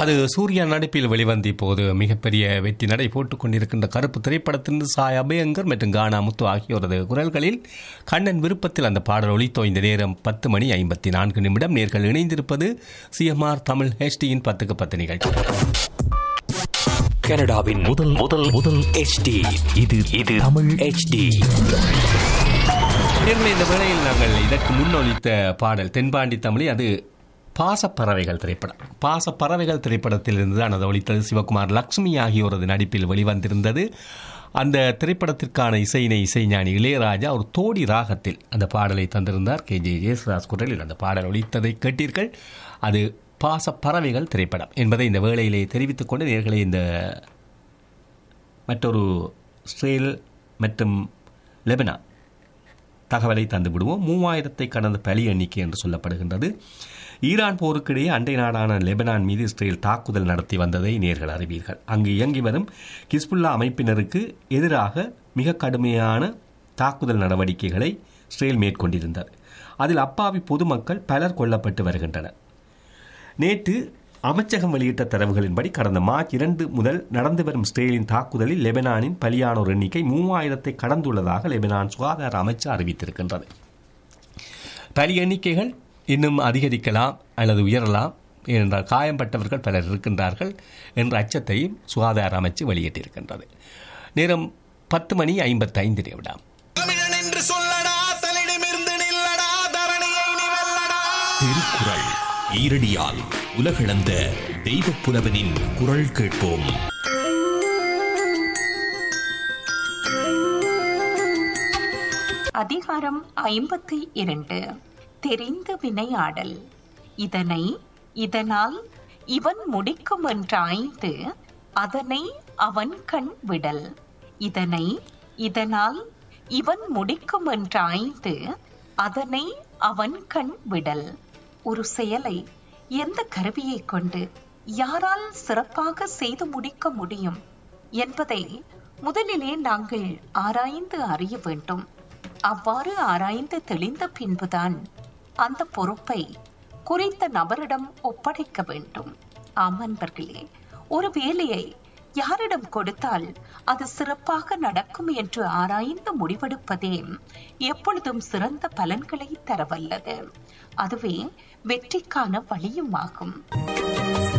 அது சூர்யா நடிப்பில் வெளிவந்த இப்போது மிகப்பெரிய வெற்றி நடை போட்டுக் கொண்டிருக்கின்ற கருப்பு திரைப்படத்திலிருந்து சாய் அபயங்கர் மற்றும் கானா முத்து ஆகியோரது குரல்களில் கண்ணன் விருப்பத்தில் அந்த பாடல் ஒளித்தோ இந்த நேரம் பத்து மணி ஐம்பத்தி நான்கு நிமிடம் நேர்கள் இணைந்திருப்பது சிஎம்ஆர் தமிழ் ஹெச்டியின் பத்துக்கு பத்து நிகழ்ச்சி கனடாவின் முதல் முதல் முதல் HD இது இது தமிழ் HD நேர்களை இந்த வேளையில் நாங்கள் இதற்கு முன்னொழித்த பாடல் தென்பாண்டி தமிழி அது பாசப்பறவைகள் திரைப்படம் பாசப்பறவைகள் திரைப்படத்திலிருந்து தான் அது ஒழித்தது சிவகுமார் லக்ஷ்மி ஆகியோரது நடிப்பில் வெளிவந்திருந்தது அந்த திரைப்படத்திற்கான இசையினை இசைஞானி இளையராஜா ஒரு தோடி ராகத்தில் அந்த பாடலை தந்திருந்தார் கே ஜே ஜேசுதாஸ் குரலில் அந்த பாடல் ஒழித்ததை கேட்டீர்கள் அது பாசப்பறவைகள் திரைப்படம் என்பதை இந்த வேளையிலே தெரிவித்துக் கொண்டு நேர்களை இந்த மற்றொரு இஸ்ரேல் மற்றும் லெபனான் தகவலை தந்து விடுவோம் மூவாயிரத்தை கடந்த பலி எண்ணிக்கை என்று சொல்லப்படுகின்றது ஈரான் போருக்கிடையே அண்டை நாடான லெபனான் மீது இஸ்ரேல் தாக்குதல் நடத்தி வந்ததை நேர்கள் அறிவீர்கள் அங்கு இயங்கி வரும் கிஸ்புல்லா அமைப்பினருக்கு எதிராக மிக கடுமையான தாக்குதல் நடவடிக்கைகளை இஸ்ரேல் மேற்கொண்டிருந்தது அதில் அப்பாவி பொதுமக்கள் பலர் கொல்லப்பட்டு வருகின்றனர் நேற்று அமைச்சகம் வெளியிட்ட தரவுகளின்படி கடந்த மார்ச் இரண்டு முதல் நடந்து வரும் இஸ்ரேலின் தாக்குதலில் லெபனானின் பலியானோர் எண்ணிக்கை மூவாயிரத்தை கடந்துள்ளதாக லெபனான் சுகாதார அமைச்சு அறிவித்திருக்கின்றது பலி எண்ணிக்கைகள் இன்னும் அதிகரிக்கலாம் அல்லது உயரலாம் ஏனென்றால் காயம்பட்டவர்கள் பலர் இருக்கின்றார்கள் என்ற அச்சத்தையும் சுகாதார அமைச்சு வெளியிட்டிருக்கின்றது நேரம் பத்து மணி ஐம்பத்தைந்து நிமிடம் தமிழன் என்று சொல்லடா தலிடமிருந்து நில்லடா தரணியை நீ வெல்லடா திருக்குறள் ஈரடியால் உலகளந்த தெய்வப் புலவனின் குரல் கேட்போம் அதிகாரம் ஐம்பத்தி இரண்டு தெரிந்து வினையாடல் இதனை இதனால் இவன் முடிக்கும் என்றாய்ந்து அதனை அவன் கண் விடல் இதனை இதனால் இவன் முடிக்கும் என்றாய்ந்து அதனை அவன் கண் விடல் ஒரு செயலை எந்த கருவியை கொண்டு யாரால் சிறப்பாக செய்து முடிக்க முடியும் என்பதை முதலிலே நாங்கள் ஆராய்ந்து அறிய வேண்டும் அவ்வாறு ஆராய்ந்து தெளிந்த பின்புதான் அந்த பொறுப்பை குறித்த நபரிடம் ஒப்படைக்க வேண்டும் ஆம் அன்பர்களே ஒரு வேலையை யாரிடம் கொடுத்தால் அது சிறப்பாக நடக்கும் என்று ஆராய்ந்து முடிவெடுப்பதே எப்பொழுதும் சிறந்த பலன்களை தரவல்லது அதுவே வெற்றிக்கான வழியும் ஆகும்